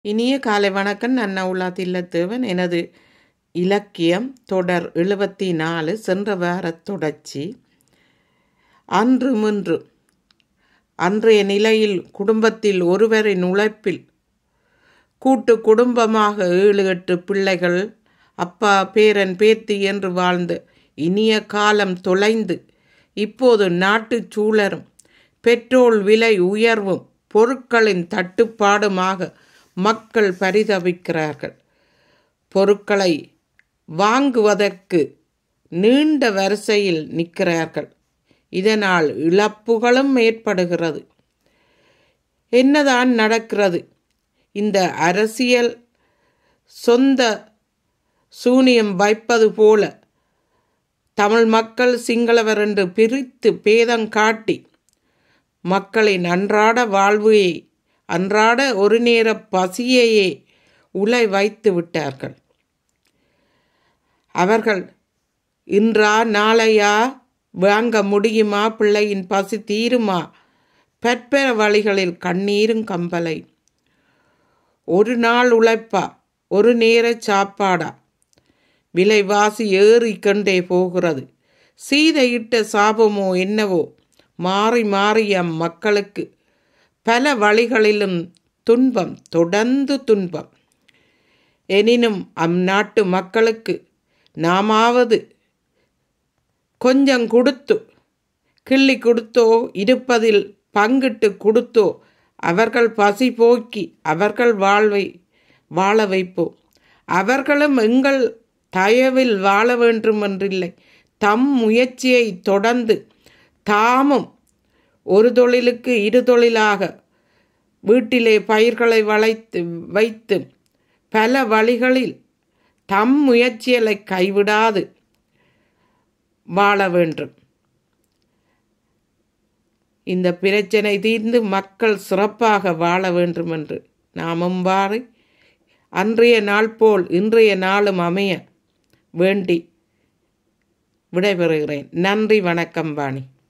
இனிய காலை வணக்கம் நன்னவுலா தில்லத்தேவன் எனது இலக்கியம் தொடர் எழுபத்தி நாலு சென்ற வாரத் தொடர்ச்சி அன்று முன்று அன்றைய நிலையில் குடும்பத்தில் ஒருவரின் உழைப்பில் கூட்டு குடும்பமாக ஏழு எட்டு பிள்ளைகள் அப்பா பேரன் பேத்தி என்று வாழ்ந்து இனிய காலம் தொலைந்து இப்போது நாட்டுச் சூழலும் பெட்ரோல் விலை உயர்வும் பொருட்களின் தட்டுப்பாடுமாக மக்கள் பரிதவிக்கிறார்கள் பொருட்களை வாங்குவதற்கு நீண்ட வரிசையில் நிற்கிறார்கள் இதனால் இழப்புகளும் ஏற்படுகிறது என்னதான் நடக்கிறது இந்த அரசியல் சொந்த சூனியம் வைப்பது போல தமிழ் மக்கள் சிங்களவர் என்று பிரித்து பேதம் காட்டி மக்களின் அன்றாட வாழ்வையை அன்றாட ஒரு நேர பசியையே உலை வைத்து விட்டார்கள் அவர்கள் இன்றா நாளையா வாங்க முடியுமா பிள்ளையின் பசி தீருமா பற்பெற வழிகளில் கண்ணீரும் கம்பலை ஒரு நாள் உழைப்பா ஒரு நேர சாப்பாடா விலைவாசி ஏறிக்கொண்டே போகிறது சீதையிட்ட சாபமோ என்னவோ மாறி மாறி அம் மக்களுக்கு பல வழிகளிலும் துன்பம் தொடர்ந்து துன்பம் எனினும் அம் நாட்டு மக்களுக்கு நாமாவது கொஞ்சம் கொடுத்து கிள்ளி கொடுத்தோ இருப்பதில் பங்கிட்டு கொடுத்தோ அவர்கள் பசி போக்கி அவர்கள் வாழ்வை வாழ வைப்போம் அவர்களும் எங்கள் தயவில் வாழ வேண்டுமென்றில்லை தம் முயற்சியை தொடர்ந்து தாமும் ஒரு தொழிலுக்கு இரு தொழிலாக வீட்டிலே பயிர்களை வளைத்து வைத்து பல வழிகளில் தம் முயற்சிகளை கைவிடாது வாழ வேண்டும் இந்த பிரச்சனை தீர்ந்து மக்கள் சிறப்பாக வாழ வேண்டும் என்று நாமும் வாரி அன்றைய நாள் போல் இன்றைய நாளும் அமைய வேண்டி விடைபெறுகிறேன் நன்றி வணக்கம் வாணி